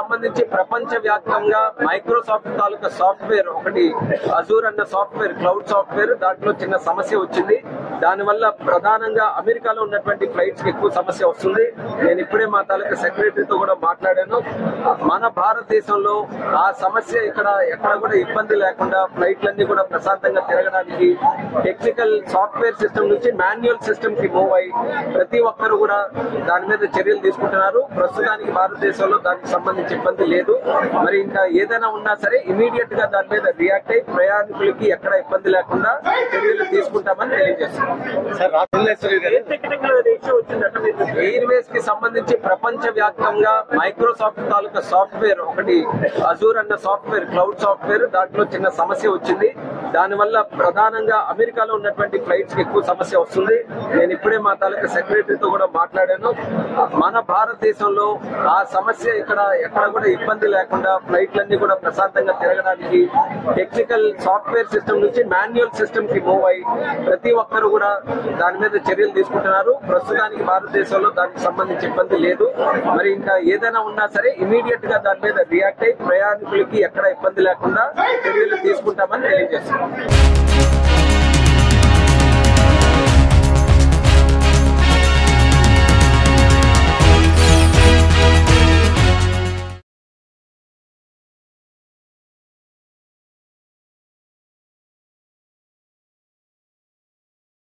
సంబంధించి ప్రపంచ వ్యాప్తంగా మైక్రోసాఫ్ట్ తాలూకా సాఫ్ట్వేర్ ఒకటి అజూర్ అన్న సాఫ్ట్వేర్ క్లౌడ్ సాఫ్ట్వేర్ దాంట్లో చిన్న సమస్య వచ్చింది దానివల్ల ప్రధానంగా అమెరికాలో ఉన్నటువంటి ఫ్లైట్స్ కి ఎక్కువ సమస్య వస్తుంది నేను ఇప్పుడే మా తాలూకా సెక్రటరీతో కూడా మాట్లాడాను మన భారతదేశంలో ఆ సమస్య ఇక్కడ ఎక్కడ కూడా ఇబ్బంది లేకుండా ఫ్లైట్లన్నీ కూడా ప్రశాంతంగా తిరగడానికి టెక్నికల్ సాఫ్ట్వేర్ సిస్టమ్ నుంచి మాన్యువల్ సిస్టమ్ కి మూవ్ అయ్యి ప్రతి ఒక్కరు కూడా దాని మీద చర్యలు తీసుకుంటున్నారు ప్రస్తుతానికి భారతదేశంలో దానికి సంబంధించి ఇబ్బంది లేదు మరి ఇంకా ఏదైనా ఉన్నా సరే ఇమీడియట్ గా దాని మీద రియాక్ట్ అయ్యి ప్రయాణికులకి ఎక్కడ ఇబ్బంది లేకుండా చర్యలు తీసుకుంటామని తెలియజేస్తున్నాం సార్ రాజేశ్వరి గారు ఎయిర్వేస్ కి సంబంధించి ప్రపంచ వ్యాప్తంగా మైక్రోసాఫ్ట్ తాలూకా సాఫ్ట్వేర్ ఒకటి అజూర్ అన్న సాఫ్ట్వేర్ క్లౌడ్ సాఫ్ట్వేర్ దాంట్లో చిన్న సమస్య వచ్చింది దానివల్ల ప్రధానంగా అమెరికాలో ఉన్నటువంటి ఫ్లైట్స్ కి ఎక్కువ సమస్య వస్తుంది నేను ఇప్పుడే మా తాలూకా సెక్రటరీతో కూడా మాట్లాడాను మన భారతదేశంలో ఆ సమస్య ఇక్కడ ఎక్కడ కూడా ఇబ్బంది లేకుండా ఫ్లైట్లన్నీ కూడా ప్రశాంతంగా తిరగడానికి టెక్నికల్ సాఫ్ట్వేర్ సిస్టమ్ నుంచి మాన్యువల్ సిస్టమ్ కి మూవ్ అయ్యి ప్రతి ఒక్కరు కూడా దాని మీద చర్యలు తీసుకుంటున్నారు ప్రస్తుతానికి భారతదేశంలో దానికి సంబంధించి ఇబ్బంది లేదు మరి ఇంకా ఏదైనా ఉన్నా సరే ఇమీడియట్ గా దాని మీద రియాక్ట్ అయ్యి ప్రయాణికులకి ఎక్కడ ఇబ్బంది లేకుండా చర్యలు తీసుకుంటామని తెలియజేస్తున్నాం